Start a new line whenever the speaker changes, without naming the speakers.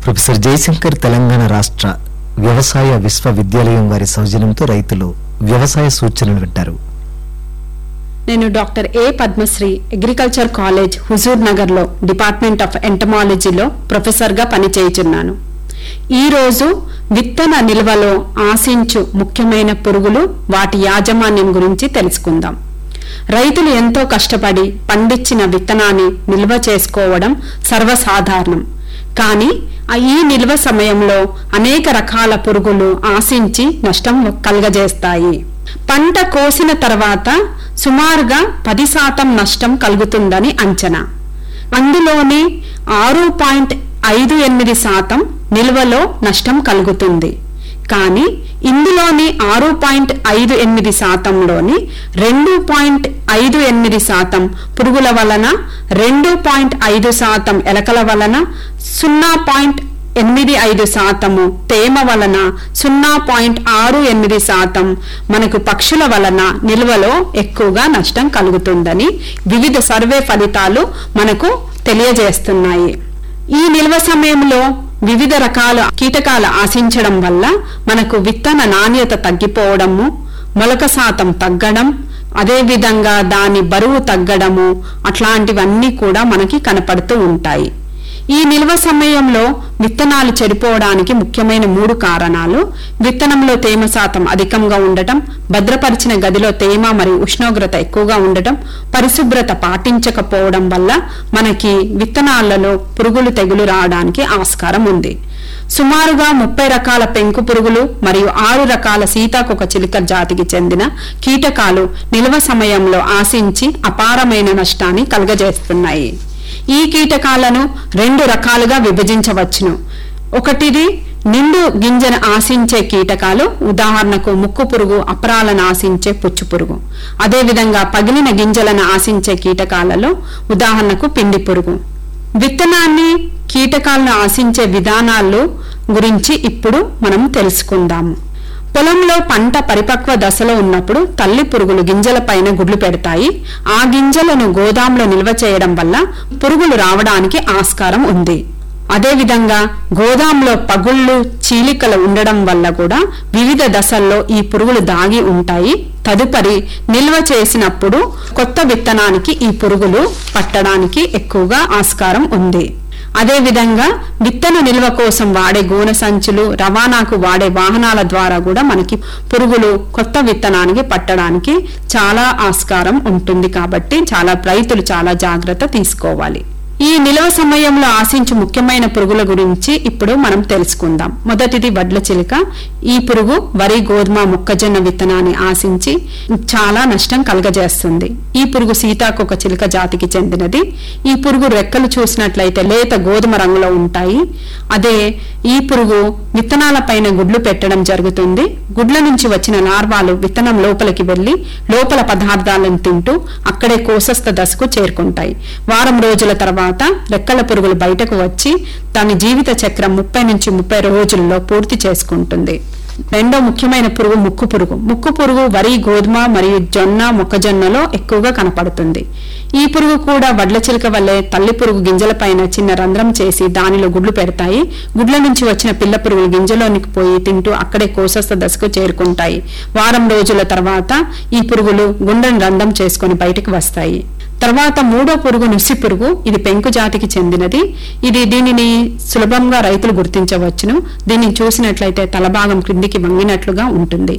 professor Jayashankar Telangana రాష్ట్ర వ్యవసాయ విశ్వవిద్యాలయం వారి సౌజన్యంతో రైతులు వ్యవసాయ సూచనలు వింటారు
నేను doctor A Padmashri agriculture college Huzur నగర్లో డిపార్ట్మెంట్ ఆఫ్ ఎంటమాలజీలో ప్రొఫెసర్గా పనిచేయుచున్నాను ఈరోజు విత్తన నిల్వలో ఆశించు ముఖ్యమైన పురుగులు వాటి యాజమాన్యం గురించి తెలుసుకుందాం రైతులు ఎంతో కష్టపడి పండించిన విత్తనాన్ని నిల్వ చేసుకోవడం సర్వసాధారణం కానీ ఆ ఈ నిల్వ సమయంలో అనేక రకాల పురుగులు ఆశించి నష్టం కలుగజేస్తాయి పంట కోసిన తర్వాత సుమారుగా పది శాతం నష్టం కలుగుతుందని అంచనా అందులోని ఆరు పాయింట్ ఐదు ఎనిమిది శాతం నిల్వలో నష్టం కలుగుతుంది కానీ ఇందులోని ఆరు పాయింట్ ఐదు ఎనిమిది శాతంలోని రెండు పాయింట్ ఐదు ఎనిమిది శాతం పురుగుల వలన రెండు పాయింట్ ఐదు శాతం ఎలకల వలన సున్నా పాయింట్ ఎనిమిది ఐదు శాతము తేమ వలన సున్నా పాయింట్ ఆరు ఎనిమిది శాతం మనకు పక్షుల వలన నిల్వలో ఎక్కువగా నష్టం కలుగుతుందని వివిధ సర్వే ఫలితాలు మనకు తెలియజేస్తున్నాయి ఈ నిల్వ సమయంలో వివిధ రకాల కీటకాలు ఆశించడం వల్ల మనకు విత్తన నాణ్యత తగ్గిపోవడము మొలక శాతం తగ్గడం అదేవిధంగా దాని బరువు తగ్గడము అట్లాంటివన్నీ కూడా మనకి కనపడుతూ ఉంటాయి ఈ నిల్వ సమయంలో విత్తనాలు చెడిపోవడానికి ముఖ్యమైన మూడు కారణాలు విత్తనంలో తేమ శాతం అధికంగా ఉండటం భద్రపరిచిన గదిలో తేమ మరియు ఉష్ణోగ్రత ఎక్కువగా ఉండటం పరిశుభ్రత పాటించకపోవడం వల్ల మనకి విత్తనాలలో పురుగులు తెగులు రావడానికి ఆస్కారం ఉంది సుమారుగా ముప్పై రకాల పెంకు పురుగులు మరియు ఆరు రకాల సీతాకొక చిలుక జాతికి చెందిన కీటకాలు నిల్వ సమయంలో ఆశించి అపారమైన నష్టాన్ని కలుగజేస్తున్నాయి ఈ కీటకాలను రెండు రకాలుగా విభజించవచ్చును ఒకటిది నిండు గింజను ఆశించే కీటకాలు ఉదాహరణకు ముక్కు పురుగు అపరాలను ఆశించే పుచ్చు పురుగు అదేవిధంగా పగిలిన గింజలను ఆశించే కీటకాలలో ఉదాహరణకు పిండి పురుగు విత్తనాన్ని కీటకాలను ఆశించే విధానాలు గురించి ఇప్పుడు మనం తెలుసుకుందాము పొలంలో పంట పరిపక్వ దశలో ఉన్నప్పుడు తల్లి పురుగులు గింజలపైన గుడ్లు పెడతాయి ఆ గింజలను గోదాంలో నిల్వ చేయడం వల్ల పురుగులు రావడానికి ఆస్కారం ఉంది అదేవిధంగా గోదాంలో పగుళ్ళు చీలికలు ఉండడం వల్ల కూడా వివిధ దశల్లో ఈ పురుగులు దాగి ఉంటాయి తదుపరి నిల్వ చేసినప్పుడు కొత్త విత్తనానికి ఈ పురుగులు పట్టడానికి ఎక్కువగా ఆస్కారం ఉంది అదేవిధంగా విత్తన నిల్వ కోసం వాడే గోనె సంచులు రవాణాకు వాడే వాహనాల ద్వారా కూడా మనకి పురుగులు కొత్త విత్తనానికి పట్టడానికి చాలా ఆస్కారం ఉంటుంది కాబట్టి చాలా రైతులు చాలా జాగ్రత్త తీసుకోవాలి ఈ నిల్వ సమయంలో ఆశించు ముఖ్యమైన పురుగుల గురించి ఇప్పుడు మనం తెలుసుకుందాం మొదటిది వడ్ల చిలుక ఈ పురుగు వరి గోధుమ మొక్కజొన్న విత్తనాన్ని ఆశించి చాలా నష్టం కలగజేస్తుంది ఈ పురుగు సీతాకొక చిలుక జాతికి చెందినది ఈ పురుగు రెక్కలు చూసినట్లయితే లేత గోధుమ రంగులో ఉంటాయి అదే ఈ పురుగు విత్తనాల పైన గుడ్లు పెట్టడం జరుగుతుంది గుడ్ల నుంచి వచ్చిన లార్వాలు విత్తనం లోపలికి వెళ్లి లోపల పదార్థాలను తింటూ అక్కడే కోసస్థ దశకు చేరుకుంటాయి వారం రోజుల తర్వాత రెక్కల పురుగులు బయటకు వచ్చి దాని జీవిత చక్రం ముప్పై నుంచి ముప్పై రోజుల్లో పూర్తి చేసుకుంటుంది రెండో ముఖ్యమైన పురుగు ముక్కు పురుగు ముక్కు పురుగు వరి గోధుమ మరియు జొన్న మొక్కజొన్నలో ఎక్కువగా కనపడుతుంది ఈ పురుగు కూడా వడ్ల చిలుక వల్లే తల్లి పురుగు గింజలపైన చిన్న రంధ్రం చేసి దానిలో గుడ్లు పెడతాయి గుడ్ల నుంచి వచ్చిన పిల్ల పురుగులు గింజలోనికి పోయి తింటూ అక్కడే కోసస్థ దశకు చేరుకుంటాయి వారం రోజుల తర్వాత ఈ పురుగులు గుండెని రంధ్రం చేసుకుని బయటకు వస్తాయి తర్వాత మూడో పురుగు నుసి పురుగు ఇది పెంకు జాతికి చెందినది ఇది దీనిని సులభంగా రైతులు గుర్తించవచ్చును దీన్ని చూసినట్లయితే తలభాగం క్రిందికి వంగినట్లుగా ఉంటుంది